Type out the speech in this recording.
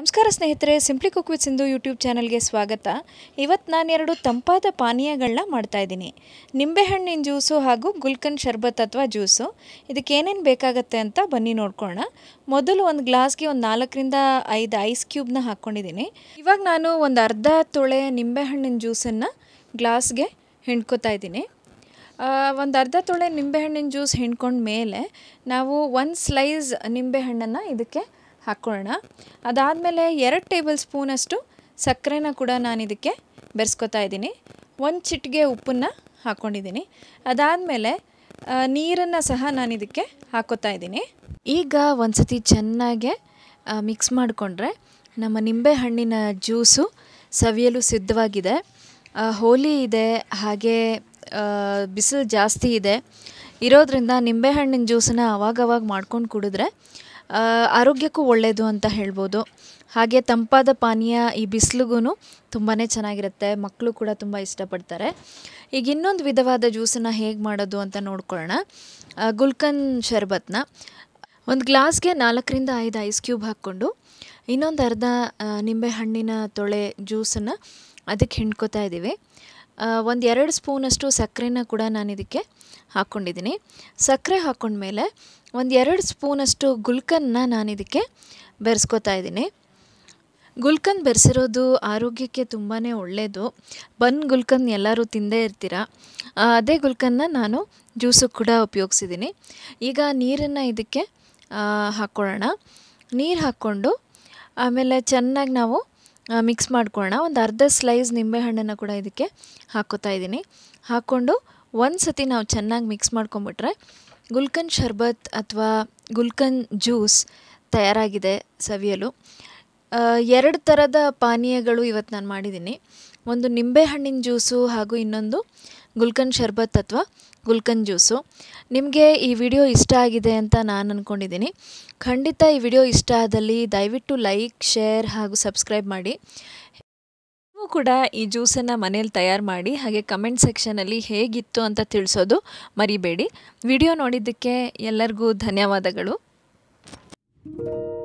ನಮಸ್ಕಾರ ಸ್ನೇಹಿತರೆ simply cook with Sindhu YouTube ಚಾನಲ್ಗೆ ಸ್ವಾಗತ ಇವತ್ತು ನಾನು ಎರಡು ತಂಪಾದ ಪಾನೀಯಗಳನ್ನ ಮಾಡ್ತಾಯಿದ್ದೀನಿ ನಿಂಬೆಹಣ್ಣಿನ ಜ್ಯೂಸು ಹಾಗೂ ಗುಲ್ಕನ್ ಶರ್ಬತ್ ಅಥವಾ ಜ್ಯೂಸು ಇದಕ್ಕೆ ಏನೇನು ಬೇಕಾಗತ್ತೆ ಅಂತ ಬನ್ನಿ ನೋಡ್ಕೊಳ್ಳೋಣ ಮೊದಲು ಒಂದು ಗ್ಲಾಸ್ಗೆ ಒಂದು ನಾಲ್ಕರಿಂದ ಐದು ಐಸ್ ಕ್ಯೂಬ್ನ ಹಾಕ್ಕೊಂಡಿದ್ದೀನಿ ಇವಾಗ ನಾನು ಒಂದು ಅರ್ಧ ತೊಳೆ ನಿಂಬೆಹಣ್ಣಿನ ಜ್ಯೂಸನ್ನು ಗ್ಲಾಸ್ಗೆ ಹಿಂಡ್ಕೊತಾ ಇದ್ದೀನಿ ಒಂದು ಅರ್ಧ ತೊಳೆ ನಿಂಬೆಹಣ್ಣಿನ ಜ್ಯೂಸ್ ಹಿಂಡ್ಕೊಂಡ ಮೇಲೆ ನಾವು ಒಂದು ಸ್ಲೈಸ್ ನಿಂಬೆಹಣ್ಣನ್ನು ಇದಕ್ಕೆ ಹಾಕ್ಕೊಳ್ಳೋಣ ಅದಾದಮೇಲೆ ಎರಡು ಟೇಬಲ್ ಸ್ಪೂನಷ್ಟು ಸಕ್ಕರೆನ ಕೂಡ ನಾನು ಇದಕ್ಕೆ ಬೆರೆಸ್ಕೊತಾ ಇದ್ದೀನಿ ಒಂದು ಚಿಟಿಗೆ ಉಪ್ಪನ್ನು ಹಾಕ್ಕೊಂಡಿದ್ದೀನಿ ಅದಾದಮೇಲೆ ನೀರನ್ನು ಸಹ ನಾನು ಇದಕ್ಕೆ ಹಾಕೋತಾ ಇದ್ದೀನಿ ಈಗ ಒಂದು ಸತಿ ಚೆನ್ನಾಗೆ ಮಿಕ್ಸ್ ಮಾಡಿಕೊಂಡ್ರೆ ನಮ್ಮ ನಿಂಬೆಹಣ್ಣಿನ ಜ್ಯೂಸು ಸವಿಯಲು ಸಿದ್ಧವಾಗಿದೆ ಹೋಲಿ ಇದೆ ಹಾಗೆ ಬಿಸಿಲು ಜಾಸ್ತಿ ಇದೆ ಇರೋದ್ರಿಂದ ನಿಂಬೆಹಣ್ಣಿನ ಜ್ಯೂಸನ್ನ ಅವಾಗವಾಗ ಮಾಡ್ಕೊಂಡು ಕುಡಿದ್ರೆ ಆರೋಗ್ಯಕ್ಕೂ ಒಳ್ಳೆಯದು ಅಂತ ಹೇಳ್ಬೋದು ಹಾಗೆ ತಂಪಾದ ಪಾನೀಯ ಈ ಬಿಸಿಲಿಗೂ ತುಂಬಾ ಚೆನ್ನಾಗಿರುತ್ತೆ ಮಕ್ಕಳು ಕೂಡ ತುಂಬ ಇಷ್ಟಪಡ್ತಾರೆ ಈಗ ಇನ್ನೊಂದು ವಿಧವಾದ ಜ್ಯೂಸನ್ನು ಹೇಗೆ ಮಾಡೋದು ಅಂತ ನೋಡ್ಕೊಳ್ಳೋಣ ಗುಲ್ಕನ್ ಶರ್ಬತ್ನ ಒಂದು ಗ್ಲಾಸ್ಗೆ ನಾಲ್ಕರಿಂದ ಐದು ಐಸ್ ಕ್ಯೂಬ್ ಹಾಕ್ಕೊಂಡು ಇನ್ನೊಂದು ಅರ್ಧ ನಿಂಬೆಹಣ್ಣಿನ ತೊಳೆ ಜ್ಯೂಸನ್ನು ಅದಕ್ಕೆ ಹಿಂಡ್ಕೊತಾ ಇದ್ದೀವಿ ಒಂದು ಎರಡು ಸ್ಪೂನಷ್ಟು ಸಕ್ಕರೆನ ಕೂಡ ನಾನು ಇದಕ್ಕೆ ಹಾಕ್ಕೊಂಡಿದ್ದೀನಿ ಸಕ್ಕರೆ ಹಾಕ್ಕೊಂಡ್ಮೇಲೆ ಒಂದು ಎರಡು ಸ್ಪೂನಷ್ಟು ಗುಲ್ಕನ್ನ ನಾನು ಇದಕ್ಕೆ ಬೆರೆಸ್ಕೊತಾ ಇದ್ದೀನಿ ಗುಲ್ಕನ್ ಬೆರೆಸಿರೋದು ಆರೋಗ್ಯಕ್ಕೆ ತುಂಬಾ ಒಳ್ಳೆಯದು ಬನ್ ಗುಲ್ಕನ್ ಎಲ್ಲರೂ ತಿಂದೇ ಇರ್ತೀರ ಅದೇ ಗುಲ್ಕನ್ನ ನಾನು ಜ್ಯೂಸು ಕೂಡ ಉಪಯೋಗಿಸಿದ್ದೀನಿ ಈಗ ನೀರನ್ನು ಇದಕ್ಕೆ ಹಾಕ್ಕೊಳ್ಳೋಣ ನೀರು ಹಾಕ್ಕೊಂಡು ಆಮೇಲೆ ಚೆನ್ನಾಗಿ ನಾವು ಮಿಕ್ಸ್ ಮಾಡ್ಕೊಳ್ಳೋಣ ಒಂದು ಅರ್ಧ ಸ್ಲೈಸ್ ನಿಂಬೆಹಣ್ಣನ್ನು ಕೂಡ ಇದಕ್ಕೆ ಹಾಕ್ಕೋತಾ ಇದ್ದೀನಿ ಹಾಕ್ಕೊಂಡು ಒಂದು ಸತಿ ನಾವು ಚೆನ್ನಾಗಿ ಮಿಕ್ಸ್ ಮಾಡ್ಕೊಂಬಿಟ್ರೆ ಗುಲ್ಕನ್ ಶರ್ಬತ್ ಅಥವಾ ಗುಲ್ಕನ್ ಜ್ಯೂಸ್ ತಯಾರಾಗಿದೆ ಸವಿಯಲು ಎರಡು ಥರದ ಪಾನೀಯಗಳು ಇವತ್ತು ನಾನು ಮಾಡಿದ್ದೀನಿ ಒಂದು ನಿಂಬೆಹಣ್ಣಿನ ಜ್ಯೂಸು ಹಾಗೂ ಇನ್ನೊಂದು ಗುಲ್ಕನ್ ಶರ್ಬತ್ ಅಥವಾ ಗುಲ್ಕನ್ ಜ್ಯೂಸು ನಿಮಗೆ ಈ ವಿಡಿಯೋ ಇಷ್ಟ ಆಗಿದೆ ಅಂತ ನಾನು ಅಂದ್ಕೊಂಡಿದ್ದೀನಿ ಖಂಡಿತ ಈ ವಿಡಿಯೋ ಇಷ್ಟ ಆದಲ್ಲಿ ದಯವಿಟ್ಟು ಲೈಕ್ ಶೇರ್ ಹಾಗೂ ಸಬ್ಸ್ಕ್ರೈಬ್ ಮಾಡಿ ನೀವು ಕೂಡ ಈ ಜ್ಯೂಸನ್ನು ಮನೇಲಿ ತಯಾರು ಮಾಡಿ ಹಾಗೆ ಕಮೆಂಟ್ ಸೆಕ್ಷನಲ್ಲಿ ಹೇಗಿತ್ತು ಅಂತ ತಿಳಿಸೋದು ಮರಿಬೇಡಿ ವಿಡಿಯೋ ನೋಡಿದ್ದಕ್ಕೆ ಎಲ್ಲರಿಗೂ ಧನ್ಯವಾದಗಳು